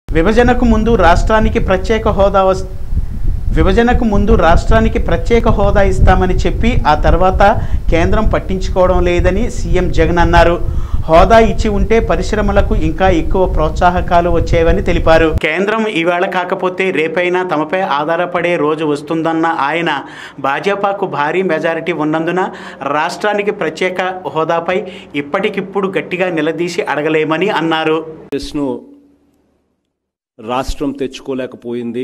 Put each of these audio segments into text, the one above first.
విభజనకు ముందు రాష్ట్రానికి ప్రత్యేక హోదా వస్ విభజనకు ముందు రాష్ట్రానికి ప్రత్యేక హోదా ఇస్తామని చెప్పి ఆ తర్వాత కేంద్రం పట్టించుకోవడం లేదని సీఎం జగన్ అన్నారు హోదా ఇచ్చి ఉంటే పరిశ్రమలకు ఇంకా ఎక్కువ ప్రోత్సాహకాలు వచ్చేవని తెలిపారు కేంద్రం ఈవేళ కాకపోతే రేపైనా తమపై ఆధారపడే రోజు వస్తుందన్న ఆయన భాజపాకు భారీ మెజారిటీ ఉన్నందున రాష్ట్రానికి ప్రత్యేక హోదాపై ఇప్పటికిప్పుడు గట్టిగా నిలదీసి అడగలేమని అన్నారు ను రాష్ట్రం తెచ్చుకోలేకపోయింది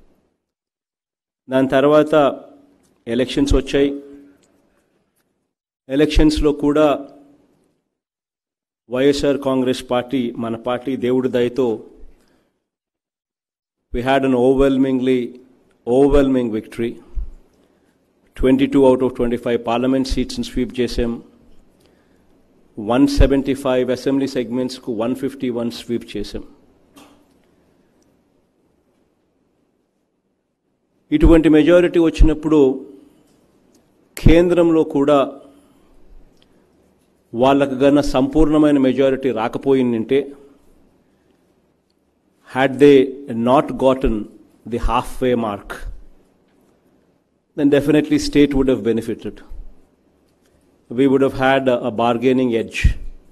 దాని తర్వాత ఎలక్షన్స్ వచ్చాయి ఎలక్షన్స్లో కూడా వైఎస్ఆర్ కాంగ్రెస్ పార్టీ మన పార్టీ దేవుడి దయతో we had an overwhelmingly overwhelming victory 22 out of 25 parliament seats in sweep చేసాం 175 అసెంబ్లీ సెగ్మెంట్స్కు 151 స్వీప్ చేశాం ఇటువంటి మెజారిటీ వచ్చినప్పుడు కేంద్రంలో కూడా వాళ్ళకు గన సంపూర్ణమైన మెజారిటీ రాకపోయిందంటే had they not gotten the halfway mark, then definitely state would have benefited. We would have had a, a bargaining edge.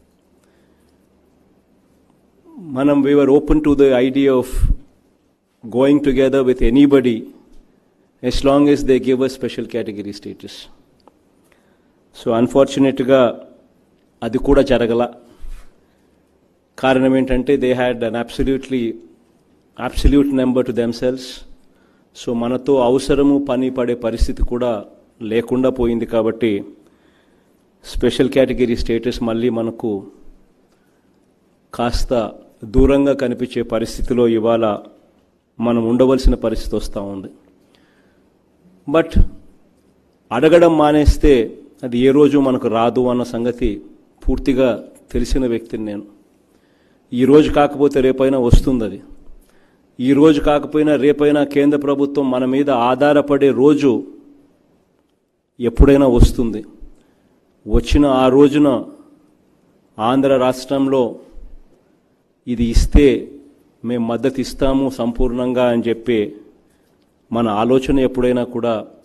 Manam, we were open to the idea of going together with anybody as long as they give us special category status. So అన్ఫార్చునేట్గా అది కూడా జరగల కారణం ఏంటంటే they had an absolutely absolute number to themselves so మనతో అవసరము పని పడే పరిస్థితి కూడా లేకుండా పోయింది కాబట్టి స్పెషల్ కేటగిరీ స్టేటస్ మళ్ళీ మనకు కాస్త దూరంగా కనిపించే పరిస్థితిలో ఇవాళ మనం ఉండవలసిన పరిస్థితి వస్తూ ఉంది బట్ అడగడం మానేస్తే అది ఏ రోజు మనకు రాదు అన్న సంగతి పూర్తిగా తెలిసిన వ్యక్తిని నేను ఈ రోజు కాకపోతే రేపైనా వస్తుంది అది ఈ రోజు కాకపోయినా రేపైనా కేంద్ర ప్రభుత్వం మన మీద ఆధారపడే రోజు ఎప్పుడైనా వస్తుంది వచ్చిన ఆ రోజున ఆంధ్ర రాష్ట్రంలో ఇది ఇస్తే మేము మద్దతు ఇస్తాము సంపూర్ణంగా అని చెప్పి మన ఆలోచన ఎప్పుడైనా కూడా